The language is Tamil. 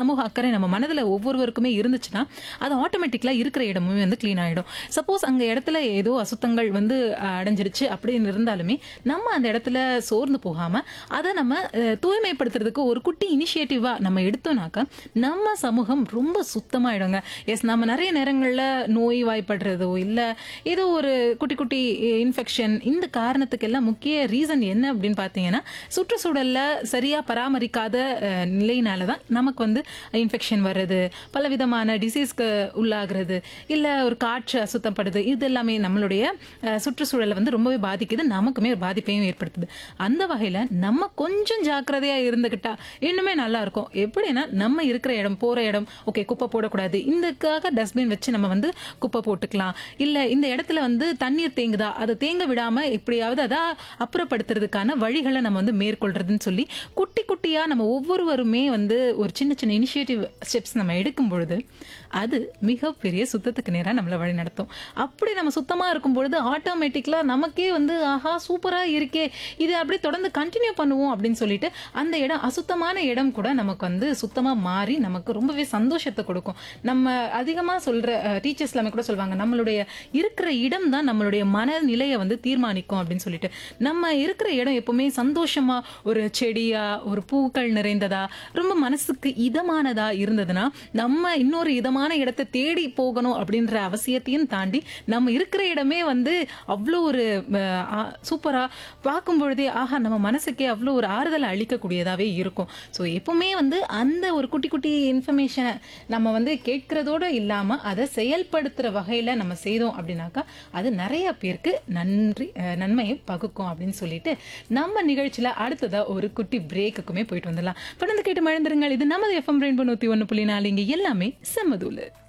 சமூக அக்கறை நம்ம மனதுல ஒவ்வொருவருக்குமே இருந்துச்சுன்னா அது ஆட்டோமேட்டிக்கலா இருக்கிற இடமுமே வந்து க்ளீன் ஆயிடும் சப்போஸ் அங்க இடத்துல ஏதோ அசுத்தங்கள் வந்து அஹ், அடைஞ்சிருச்சு அப்படின்னு இருந்தாலுமே நம்ம அந்த இடத்துல சோர்ந்து போகாம அதை நம்ம அஹ், தூய்மைப்படுத்துறதுக்கு ஒரு குட்டி இனிஷியேட்டிவா நம்ம எடுத்தோம்னாக்கா நம்ம சமூகம் ரொம்ப சுத்தமாயிடுங்க எஸ் நம்ம நிறைய நேரங்கள்ல நோய் வாய்ப்படுறதோ இல்ல ஏதோ ஒரு குட்டி குட்டி இன்ஃபெக்ஷன் இந்த காரணத்துக்கு எல்லாம் முக்கிய ரீசன் என்ன அப்படின்னு பார்த்தீங்கன்னா சுற்றுச்சூழல்ல சரியா பராமரிக்காத அஹ், நிலையினால தான் நமக்கு வந்து இன்ஃபெக்ஷன் வர்றது பல விதமான டிசீஸ்க்கு உள்ளாகிறது இல்ல ஒரு காற்று அசுத்தப்படுது இது எல்லாமே நம்மளுடைய அஹ், சுற்றுச்சூழலை வந்து ரொம்பவே பாதிக்குது நமக்குமே ஒரு பாதிப்பையும் ஏற்படுத்துது அந்த வகையில நம்ம கொஞ்சம் ஜாக்கிரதையா இருந்துகிட்டா இன்னுமே நல்லா இருக்கும் எப்படின்னா நம்ம இருக்கிற இடம் போற இடம் ஓகே குப்பை போடக்கூடாது இதுக்காக டஸ்ட்பின் வச்சு நம்ம வந்து குப்பை போட்டுக்கலாம் இல்ல இந்த இடத்துல வந்து தண்ணீர் தேங்குதா அதை தேங்க விடாம எப்படியாவது அதை அப்புறப்படுத்துறதுக்கான வழிகளை நம்ம வந்து மேற்கொள்றதுன்னு சொல்லி குட்டி குட்டியா நம்ம ஒவ்வொருவருமே வந்து ஒரு சின்ன சின்ன இனிஷியேட்டிவ் ஸ்டெப்ஸ் நம்ம எடுக்கும் பொழுது அது மிகப்பெரிய சுத்தத்துக்கு நேரா நம்மளை வழி நடத்தும் அப்படி நம்ம சுத்தமா இருக்கும் பொழுது ஆட்டோமேட்டிக்கலா நமக்கே வந்து ஆஹா சூப்பரா இருக்கே இது அப்படியே தொடர்ந்து கண்டினியூ பண்ணுவோம் அப்படின்னு சொல்லிட்டு அந்த இடம் அசுத்தமான இடம் கூட நமக்கு வந்து சுத்தமா மாறி நமக்கு ரொம்பவே சந்தோஷத்தை கொடுக்கும் நம்ம அதிகமா சொல்ற டீச்சர்ஸ் எல்லாமே கூட சொல்லுவாங்க நம்மளுடைய இருக்கிற இடம் தான் நம்மளுடைய மனநிலையை வந்து தீர்மானிக்கும் அப்படின்னு சொல்லிட்டு நம்ம இருக்கிற இடம் எப்பவுமே சந்தோஷமா ஒரு செடியா ஒரு பூக்கள் நிறைந்ததா ரொம்ப மனசுக்கு இதமானதா இருந்ததுன்னா நம்ம இன்னொரு இதமான இடத்தை தேடி போகணும் அப்படின்ற அவசியத்தையும் தாண்டி நம்ம இருக்கிற இடமே வந்து அவ்வளோ ஒரு அஹ், ஆ, சூப்பரா பார்க்கும் பொழுதே ஆஹா நம்ம மனசுக்கே அவ்வளோ ஒரு ஆறுதலை அளிக்கக்கூடியதாவே இருக்கும் ஸோ எப்பவுமே வந்து அந்த ஒரு குட்டி குட்டி இன்ஃபர்மேஷனை நம்ம வந்து கேட்கறதோட இல்லாம அதை செயல்படுத்துற வகையில நம்ம செய்தோம் அப்படின்னாக்கா அது நிறைய பேருக்கு நன்றி அஹ், நன்மையை பகுக்கும் அப்படின்னு சொல்லிட்டு நம்ம நிகழ்ச்சியில அடுத்ததா ஒரு குட்டி பிரேக்குக்குமே போயிட்டு வந்துடலாம் தொடர்ந்து கேட்டு மழந்துருங்கள் இது நமது எஃப்எம் ரெயின்போ நூத்தி ஒன்று புள்ளி நாலு இங்க எல்லாமே செம்மதூலு